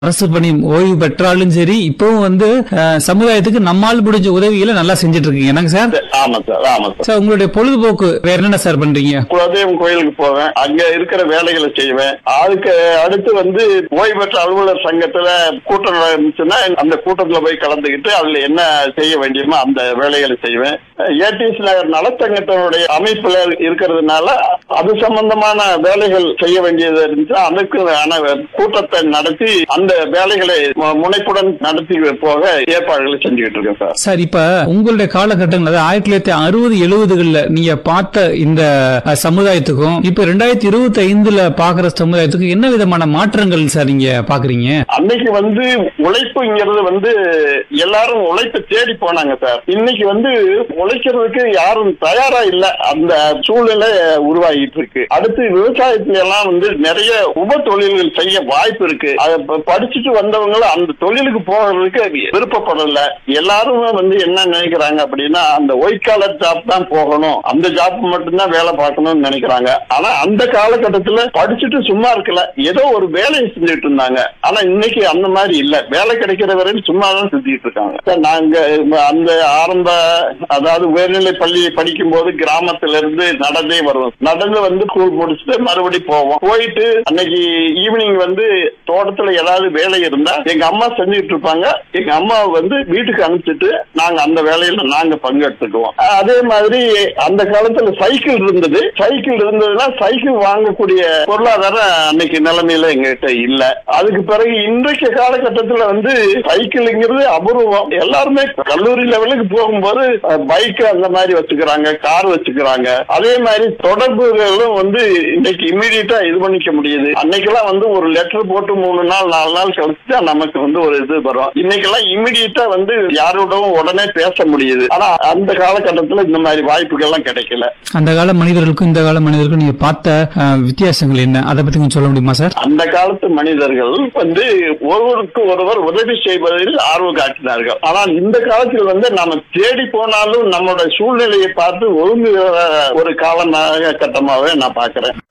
அரசு பணி ஓய்வு பெற்றாலும் சரி இப்பவும் வந்து அஹ், சமுதாயத்துக்கு நம்மால் முடிஞ்ச உதவிகளை நல்லா செஞ்சுட்டு இருக்கீங்க என்னங்க சார் ஆமா சார் ஆமா சார் சார் உங்களுடைய பொழுதுபோக்கு வேற என்னென்ன சார் பண்றீங்க குலதெய்வம் கோயிலுக்கு போவேன் அங்க இருக்கிற வேலைகளை செய்வேன் அதுக்கு அடுத்து வந்து ஓய்வு பெற்ற அலுவலர் சங்கத்துல கூட்டம் இருந்துச்சுன்னா அந்த கூட்டத்துல போய் கலந்துக்கிட்டு அதுல என்ன செய்ய வேண்டியமோ அந்த வேலைகளை செய்வேன் ஏடிஎஸ் நகர் நலச்சங்கத்தினுடைய அமைப்புல இருக்கிறதுனால அது சம்பந்தமான வேலைகள் செய்ய வேண்டியது இருந்துச்சு அதுக்கு ஆன கூட்டத்தை நடத்தி அந்த வேலைகளை மு- முனைப்புடன் நடத்தி போக ஏற்பாடுகளை செஞ்சுக்கிட்டு இருக்கேன் சார் சார் இப்ப உங்களுடைய காலகட்டங்கள் அதாவது ஆயிரத்தி தொள்ளாயிரத்தி அறுபது எழுபதுகள்ல நீங்க பார்த்த இந்த அஹ், சமுதாயத்துக்கும் இப்ப ரெண்டாயிரத்தி இருபத்தி ஐந்துல பாக்குற சமுதாயத்துக்கும் என்ன விதமான மாற்றங்கள் சார் நீங்க பாக்குறீங்க அன்னைக்கு வந்து உழைப்புங்கிறது வந்து எல்லாரும் உழைப்பை தேடி போனாங்க சார் இன்னைக்கு வந்து உழைக்கிறதுக்கு யாரும் தயாரா இல்ல அந்த சூழ்நிலை உருவாகிட்டு இருக்கு அடுத்து விவசாயத்துல எல்லாம் வந்து நிறைய உப தொழில்கள் செய்ய வாய்ப்பு இருக்கு அதை ப- படிச்சுட்டு வந்தவங்களும் அந்த தொழிலுக்கு போகிறதுக்கு விருப்பப்படல எல்லாருமே வந்து என்ன நினைக்கிறாங்க அப்படின்னா அந்த ஒயிட் காலர் ஜாப் தான் போகணும் அந்த ஜாப் மட்டும்தான் வேலை பார்க்கணும்னு நினைக்கிறாங்க ஆனா அந்த காலகட்டத்துல படிச்சுட்டு சும்மா இருக்கல ஏதோ ஒரு வேலையை செஞ்சுட்டு இருந்தாங்க ஆனா இன்னைக்கு அந்த மாதிரி இல்ல வேலை கிடைக்கிற வரையும் சும்மா தான் செஞ்சுட்டு இருக்காங்க சார் நாங்க அந்த ஆரம்ப அதாவது உயர்நிலை பள்ளி படிக்கும் போது கிராமத்துல இருந்து நடந்தே வருவோம் நடந்து வந்து ஸ்கூல் முடிச்சுட்டு மறுபடி போவோம் போயிட்டு அன்னைக்கு ஈவினிங் வந்து தோட்டத்துல ஏதாவது வேலை இருந்தா எங்க அம்மா செஞ்சுட்டு இருப்பாங்க எங்க அம்மா வந்து வீட்டுக்கு அனுப்பிச்சிட்டு நாங்க அந்த வேலையில நாங்க பங்கெடுத்துக்குவோம் அஹ் அதே மாதிரி அந்த காலத்துல சைக்கிள் இருந்தது சைக்கிள் இருந்ததுன்னா சைக்கிள் வாங்கக்கூடிய பொருளாதாரம் அன்னைக்கு நிலைமையில எங்ககிட்ட இல்ல அதுக்கு பிறகு இன்றைக்கு காலகட்டத்துல வந்து சைக்கிள்ங்கிறது அபூர்வம் எல்லாருமே கல்லூரி லெவலுக்கு போகும்போது பைக் அந்த மாதிரி வச்சுக்கிறாங்க கார் வச்சுக்கிறாங்க அதே மாதிரி தொடர்புகளும் வந்து இன்னைக்கு இம்மிடியட்டா இது பண்ணிக்க முடியுது அன்னைக்கெல்லாம் வந்து ஒரு லெட்டர் போட்டு மூணு நாள் நாலு நாள் கழிச்சு தான் நமக்கு வந்து ஒரு இது வரும் இன்னைக்கெல்லாம் இம்மிடியட்டா வந்து யாரோடவும் உடனே பேச முடியுது ஆனா அந்த காலகட்டத்துல இந்த மாதிரி வாய்ப்புகள்லாம் கிடைக்கல அந்த கால மனிதர்களுக்கும் இந்த கால மனிதர்களுக்கும் நீங்க பார்த்த அஹ், வித்தியாசங்கள் என்ன அதை பத்தி கொஞ்சம் சொல்ல முடியுமா சார் அந்த காலத்து மனிதர்கள் வந்து ஒருவருக்கு ஒருவர் உதவி செய்வதில் ஆர்வம் காட்டினார்கள் ஆனால் இந்த காலத்தில் வந்து நம்ம தேடி போனாலும் நம்மளோட சூழ்நிலையை பார்த்து ஒழுங்கு ஒரு காலமாக கட்டமாவே நான் பாக்குறேன்